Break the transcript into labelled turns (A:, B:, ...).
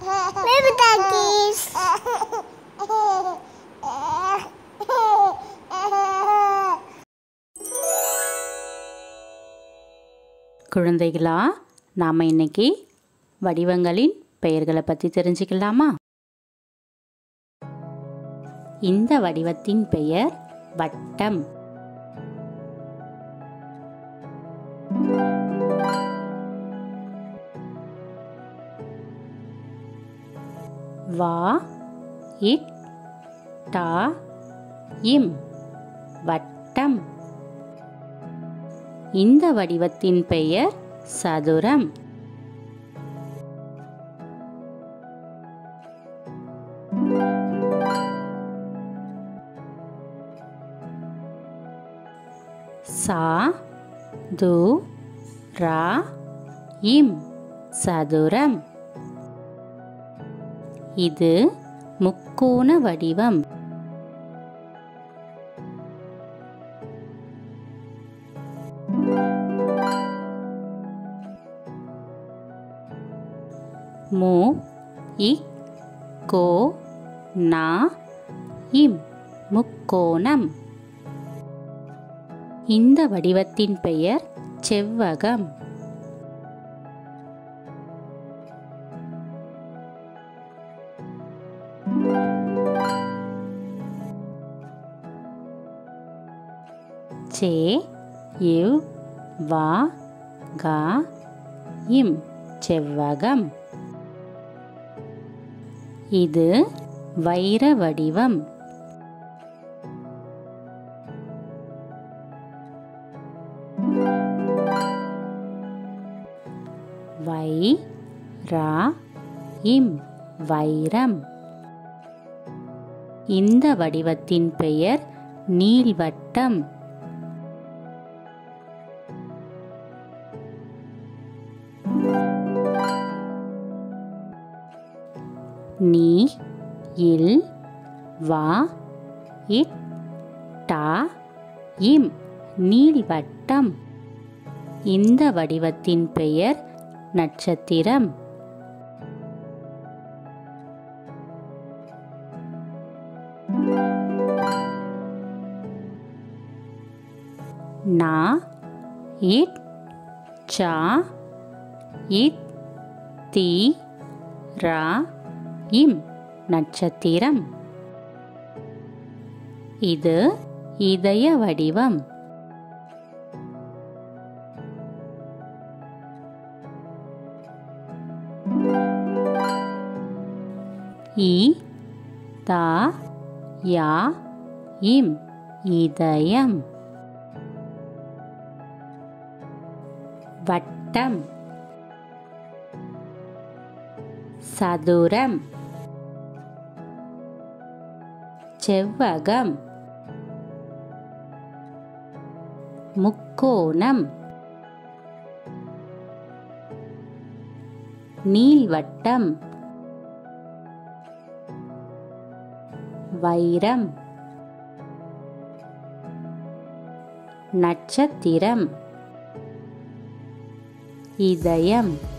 A: Baby duckies.
B: குழந்தைகளா நாம் இன்னைக்கு வடிவங்களின் பெயர்களை பற்றி தெரிஞ்சுக்கலாமா இந்த வடிவத்தின் பெயர் வட்டம் வா இட் டா இம் வட்டம் இந்த வடிவத்தின் பெயர் சதுரம் சா து ரா இம் சதுரம் இது முக்கோண வடிவம் மு இ கோ நா இம் முக்கோணம் இந்த வடிவத்தின் பெயர் செவ்வகம் சே இவ் வா கா இம் செவ்வகம் இது வைர வடிவம் வை ரா இம் வைரம் இந்த வடிவத்தின் பெயர் நீள்வட்டம் நீ இல் வா இட் டா இம் நீள்வட்டம் இந்த வடிவத்தின் பெயர் நட்சத்திரம் நா இட் சா இத் தி ரா இம் நட்சத்திரம் இது இதய வடிவம் இ தா யா இம் இதயம் வட்டம் சதுரம் செவ்வகம் முக்கோணம் நீள்வட்டம் வைரம் நட்சத்திரம் இதயம்